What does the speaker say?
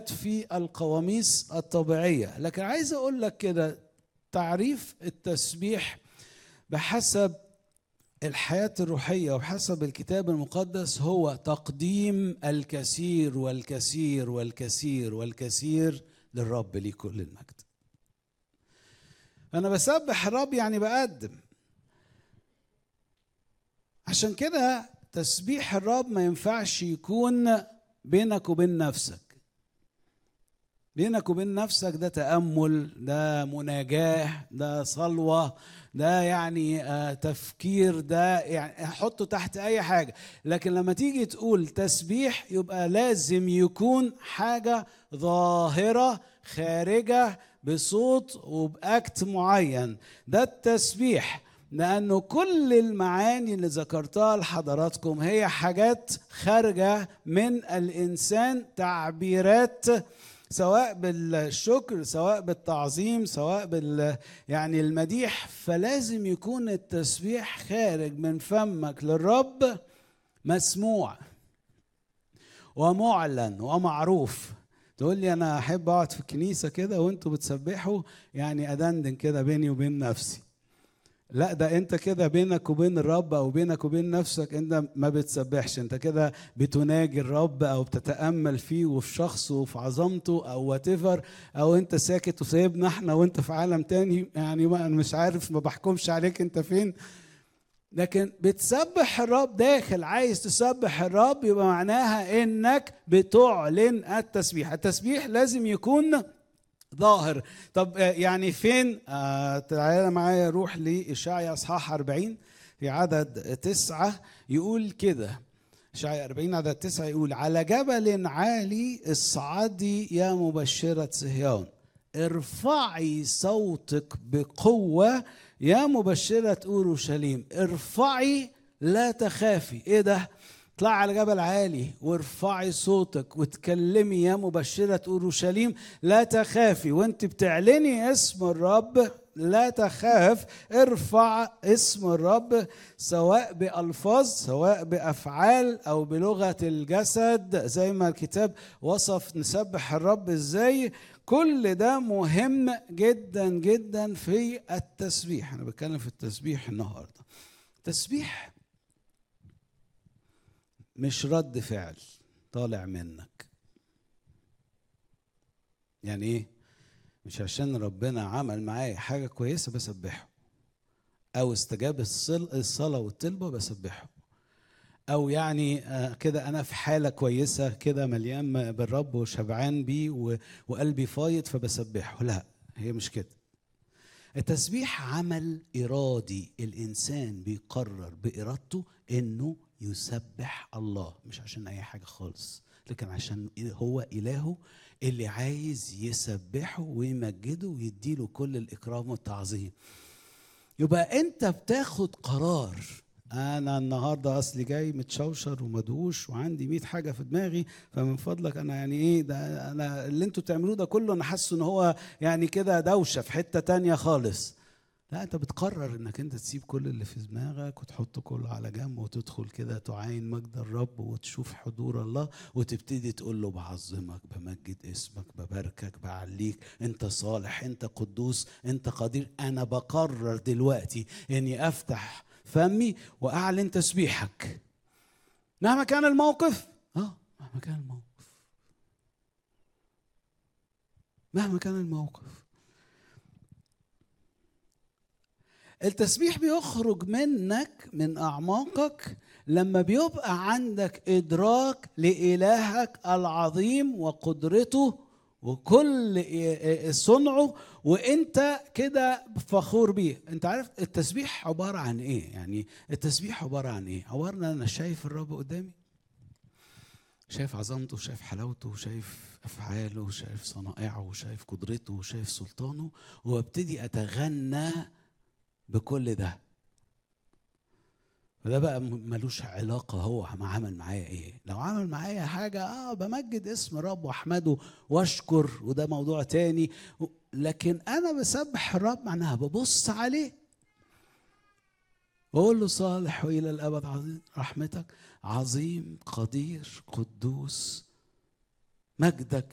في القواميس الطبيعية لكن عايز أقول لك كده تعريف التسبيح بحسب الحياة الروحية وبحسب الكتاب المقدس هو تقديم الكثير والكثير والكثير والكثير للرب ليه كل المجد أنا بسبح الرب يعني بقدم عشان كده تسبيح الرب ما ينفعش يكون بينك وبين نفسك بينك وبين نفسك ده تأمل ده مناجاة ده صلوة ده يعني آه تفكير ده يعني حطه تحت أي حاجة لكن لما تيجي تقول تسبيح يبقى لازم يكون حاجة ظاهرة خارجة بصوت وبأكت معين ده التسبيح لأنه كل المعاني اللي ذكرتها لحضراتكم هي حاجات خارجة من الإنسان تعبيرات سواء بالشكر سواء بالتعظيم سواء بال يعني المديح فلازم يكون التسبيح خارج من فمك للرب مسموع ومعلن ومعروف تقول لي انا احب اقعد في الكنيسه كده وانتوا بتسبحوا يعني ادندن كده بيني وبين نفسي لا ده انت كده بينك وبين الرب او بينك وبين نفسك انت ما بتسبحش انت كده بتناجي الرب او بتتامل فيه وفي شخصه وفي عظمته او واتيفر او انت ساكت وسايبنا احنا وانت في عالم تاني يعني ما انا مش عارف ما بحكمش عليك انت فين لكن بتسبح الرب داخل عايز تسبح الرب يبقى معناها انك بتعلن التسبيح التسبيح لازم يكون ظاهر طب يعني فين آه تعالى معايا روح لإشعيا أصحاح 40 في عدد تسعة يقول كده إشعيا 40 عدد تسعة يقول على جبل عالي اصعدي يا مبشرة صهيون ارفعي صوتك بقوة يا مبشرة أورشليم ارفعي لا تخافي ايه ده اطلعي على جبل عالي وارفعي صوتك وتكلمي يا مبشرة أورشليم لا تخافي وانت بتعلني اسم الرب لا تخاف ارفع اسم الرب سواء بألفاظ سواء بأفعال أو بلغة الجسد زي ما الكتاب وصف نسبح الرب ازاي كل ده مهم جدا جدا في التسبيح أنا بتكلم في التسبيح النهاردة تسبيح مش رد فعل طالع منك يعني ايه مش عشان ربنا عمل معايا حاجه كويسه بسبحه او استجاب الصلاه والطلبه بسبحه او يعني كده انا في حاله كويسه كده مليان بالرب وشبعان بيه وقلبي فايض فبسبحه لا هي مش كده التسبيح عمل ارادي الانسان بيقرر بارادته انه يسبح الله مش عشان اي حاجه خالص لكن عشان هو الهه اللي عايز يسبحه ويمجده ويديله كل الاكرام والتعظيم يبقى انت بتاخد قرار انا النهارده اصلي جاي متشوشر ومدهوش وعندي 100 حاجه في دماغي فمن فضلك انا يعني ايه ده انا اللي انتوا بتعملوه ده كله انا حاسه ان هو يعني كده دوشه في حته تانية خالص لا انت بتقرر انك انت تسيب كل اللي في دماغك وتحطه كله على جنب وتدخل كده تعاين مجد الرب وتشوف حضور الله وتبتدي تقول له بعظمك بمجد اسمك بباركك بعليك انت صالح انت قدوس انت قدير انا بقرر دلوقتي اني افتح فمي واعلن تسبيحك مهما كان الموقف اه مهما كان الموقف مهما كان الموقف التسبيح بيخرج منك من اعماقك لما بيبقى عندك ادراك لالهك العظيم وقدرته وكل صنعه وانت كده فخور بيه انت عارف التسبيح عباره عن ايه يعني التسبيح عباره عن ايه عباره ان انا شايف الرب قدامي شايف عظمته شايف حلاوته شايف افعاله شايف صنائعه شايف قدرته شايف سلطانه وابتدي اتغنى بكل ده وده بقى ملوش علاقة هو عمل معايا ايه لو عمل معايا حاجة اه بمجد اسم الرب واحمده واشكر وده موضوع تاني لكن انا بسبح الرب معناها ببص عليه بقول له صالح والى الابد عظيم رحمتك عظيم قدير قدوس مجدك